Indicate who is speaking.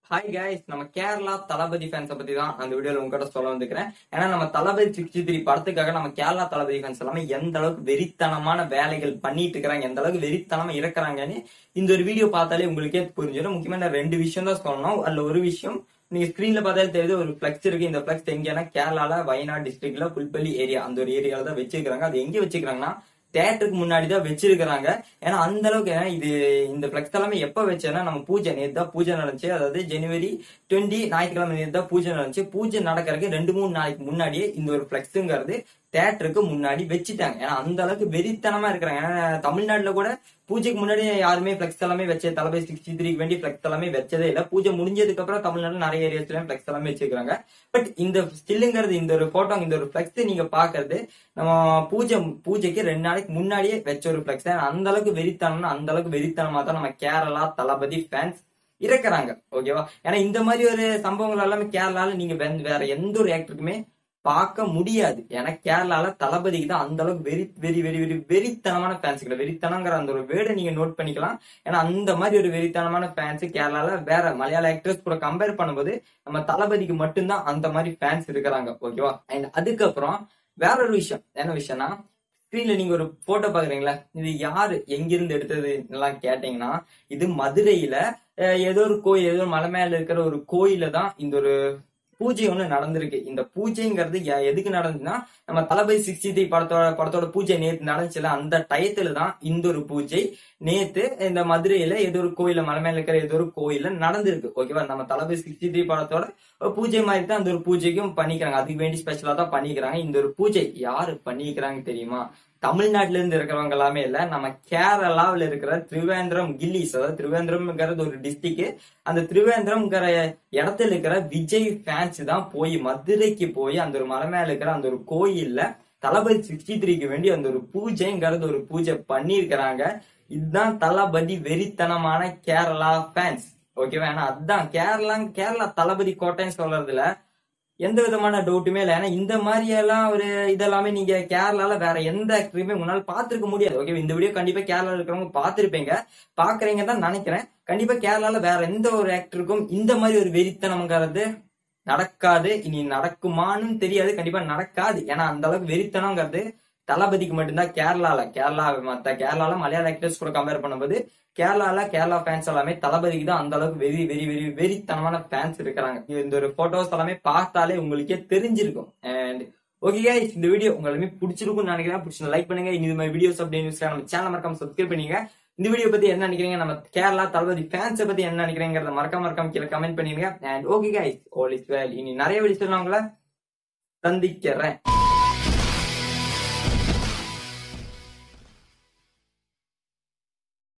Speaker 1: hi guys நம்ம கேரளா தளபதி ஃபேன்ஸை பத்தி தான் அந்த வீடியோல உங்ககிட்ட சொல்ல வந்துக்கிறேன் ஏன்னா நம்ம தளபதி சிக்ஸ்டி த்ரீ படத்துக்காக நம்ம கேரளா தளபதி ஃபேன்ஸ் எல்லாமே எந்த அளவுக்கு வெறித்தனமான வேலைகள் பண்ணிட்டு இருக்காங்க எந்த அளவுக்கு வெறித்தனமா இருக்கிறாங்கன்னு இந்த ஒரு வீடியோ பார்த்தாலே உங்களுக்கே புரிஞ்சிடும் முக்கியமா நான் ரெண்டு விஷயம் தான் சொல்லணும் அதுல ஒரு விஷயம் நீங்க ஸ்கிரீன்ல பார்த்தாலே தெரியுது ஒரு ஃபிளக்ஸ் இருக்கு இந்த ஃபிளக்ஸ் எங்கன்னா கேரளால வயநாடு டிஸ்ட்ரிக்ட்ல புல்பள்ளி ஏரியா அந்த ஒரு ஏரியால தான் வச்சிருக்காங்க அது எங்க வச்சிருக்காங்கன்னா தேட்டருக்கு முன்னாடி தான் வச்சிருக்கிறாங்க ஏன்னா அந்த அளவுக்கு ஏன்னா இது இந்த பிளக்ஸ் எல்லாமே எப்ப வச்சேன்னா நம்ம பூஜை நேத்து தான் பூஜை நடந்துச்சு அதாவது ஜனவரி டுவெண்ட்டி ஞாயிற்றுக்கிழமை நேத்து தான் பூஜை நடந்துச்சு பூஜை நடக்கிறதுக்கு ரெண்டு மூணு நாளைக்கு முன்னாடியே இந்த ஒரு பிளக்ஸுங்கிறது தேட்டருக்கு முன்னாடி வச்சுட்டாங்க ஏன்னா அந்த அளவுக்கு வெறித்தனமா இருக்கிறாங்க ஏன்னா தமிழ்நாட்டுல கூட பூஜைக்கு முன்னாடி யாருமே பிளக்ஸ் எல்லாமே வச்ச தளபதி சிக்ஸ்டி த்ரீக்கு வேண்டி பிளக்ஸ் எல்லாமே வச்சதே இல்ல பூஜை முடிஞ்சதுக்கு அப்புறம் தமிழ்நாட்டுல நிறைய ஏரியாஸ்ல பிளக்ஸ் எல்லாமே வச்சிருக்காங்க பட் இந்த ஸ்டில்லுங்கிறது இந்த ஒரு போட்டோ இந்த ஒரு பிளக்ஸ் நீங்க பாக்குறது நம்ம பூஜை பூஜைக்கு ரெண்டு நாளைக்கு முன்னாடியே வச்ச ஒரு பிளக்ஸ் அந்த அளவுக்கு வெறித்தனம்னா அந்த அளவுக்கு வெறித்தனமா தான் நம்ம கேரளா தளபதி ஃபேன்ஸ் இருக்கிறாங்க ஓகேவா ஏன்னா இந்த மாதிரி ஒரு சம்பவங்கள் எல்லாமே கேரளால நீங்க வே- வேற எந்த ஒரு ஆக்டருக்குமே பார்க்க முடியாது ஏன்னா கேரளால தளபதிக்கு தான் அந்த அளவுக்கு வெறி வெறி வெறி வெறி வெறித்தனமான ஃபேன்ஸ் கிடையாது வெறித்தனங்கிற அந்த ஒரு வேர்டை நீங்க நோட் பண்ணிக்கலாம் ஏன்னா அந்த மாதிரி ஒரு வெறித்தனமான ஃபேன்ஸ் கேரளால வேற மலையாள ஆக்டர்ஸ் கூட கம்பேர் பண்ணும்போது நம்ம தளபதிக்கு மட்டும்தான் அந்த மாதிரி ஃபேன்ஸ் இருக்கிறாங்க ஓகேவா அண்ட் அதுக்கப்புறம் வேற ஒரு விஷயம் என்ன விஷயம்னா ஸ்கிரீன்ல நீங்க ஒரு போட்டோ பாக்குறீங்களா இது யாரு எங்கிருந்து எடுத்தது எல்லாம் கேட்டீங்கன்னா இது மதுரையில அஹ், ஏதோ ஒரு கோயில் ஏதோ ஒரு மலை மேல இருக்கிற ஒரு கோயில தான் இந்த ஒரு பூஜை ஒண்ணு நடந்திருக்கு இந்த பூஜைங்கிறது எ- எதுக்கு நடந்துச்சுன்னா நம்ம தளபதி சிக்ஸ்டி த்ரீ படத்தோட படத்தோட பூஜை நேத்து நடந்துச்சுல அந்த டயத்துல தான் இந்த ஒரு பூஜை நேத்து இந்த மதுரையில ஏதோ ஒரு கோயில மலை மேல இருக்கிற ஏதோ ஒரு கோயில்ல நடந்திருக்கு ஓகேவா நம்ம தளபதி சிக்ஸ்டி த்ரீ படத்தோட ஒரு பூஜை மாதிரி தான் அந்த ஒரு பூஜைக்கும் பண்ணிக்கிறாங்க அதுக்கு வேண்டி ஸ்பெஷலா தான் பண்ணிக்கிறாங்க இந்த ஒரு பூஜை யாரு பண்ணிக்கிறாங்க தெரியுமா தமிழ்நாட்டுல இருந்து இருக்கிறவங்க எல்லாமே இல்ல நம்ம கேரளாவுல இருக்கிற திருவேந்திரம் கில்லிஸ் அதாவது திருவேந்திரம்ங்கிறது ஒரு டிஸ்ட்ரிக்ட் அந்த திருவேந்திரம்ங்கிற இடத்துல இருக்கிற விஜய் ஃபேன்ஸ் தான் போய் மதுரைக்கு போய் அந்த ஒரு மலை மேல இருக்கிற அந்த ஒரு கோயில்ல தளபதி சிக்ஸ்டி த்ரீக்கு வேண்டி அந்த ஒரு பூஜைங்கிறது ஒரு பூஜை பண்ணியிருக்கிறாங்க இதுதான் தளபதி வெறித்தனமான கேரளா ஃபேன்ஸ் ஓகேவா ஏன்னா அதுதான் கேரளா கேரளா தளபதி கோட்டைன்னு சொல்றதுல எந்த விதமான டவுட்டுமே இல்லை ஏன்னா இந்த மாதிரி எல்லாம் ஒரு இதெல்லாமே நீங்க கேரளால வேற எந்த ஆக்டரையுமே உங்களால பாத்துருக்க முடியாது ஓகே இந்த வீடியோ கண்டிப்பா கேரளால இருக்கிறவங்க பாத்திருப்பீங்க பாக்குறீங்க தான் நினைக்கிறேன் கண்டிப்பா கேரளால வேற எந்த ஒரு ஆக்டருக்கும் இந்த மாதிரி ஒரு வெறித்தனம்ங்கிறது நடக்காது இனி நடக்குமான்னு தெரியாது கண்டிப்பா நடக்காது ஏன்னா அந்த அளவுக்கு வெறித்தனம்ங்கிறது தளபதிக்கு மட்டும்தான் கேரளால கேரளா மத்த கேரளால மலையாள ஆக்டர்ஸ் கூட கம்பேர் பண்ணும்போது கேரளால கேரளா ஃபேன்ஸ் எல்லாமே தளபதிக்கு தான் அந்த அளவுக்கு வெறி வெரி வெரி வெறித்தனமான ஃபேன்ஸ் இருக்கிறாங்க இந்த ஒரு போட்டோஸ் எல்லாமே பார்த்தாலே உங்களுக்கே தெரிஞ்சிருக்கும் அண்ட் ஓகே guys இந்த வீடியோ உங்களுக்கு பிடிச்சிருக்கும்னு நினைக்கிறேன் பிடிச்ச லைக் பண்ணுங்க இனி இது மாதிரி வீடியோஸ் அப்படின்னு நம்ம சேனல் மறக்காம சப்ஸ்கிரைப் பண்ணீங்க இந்த வீடியோ பத்தி என்ன நினைக்கிறீங்க நம்ம கேரளா தளபதி ஃபேன்ஸை பத்தி என்ன நினைக்கிறீங்கிறத மறக்காம மறக்காம கீழே கமெண்ட் பண்ணிருங்க and okay guys all is well இனி நிறைய வீடியோஸ் நான் உங்களை சந்திக்கிறேன்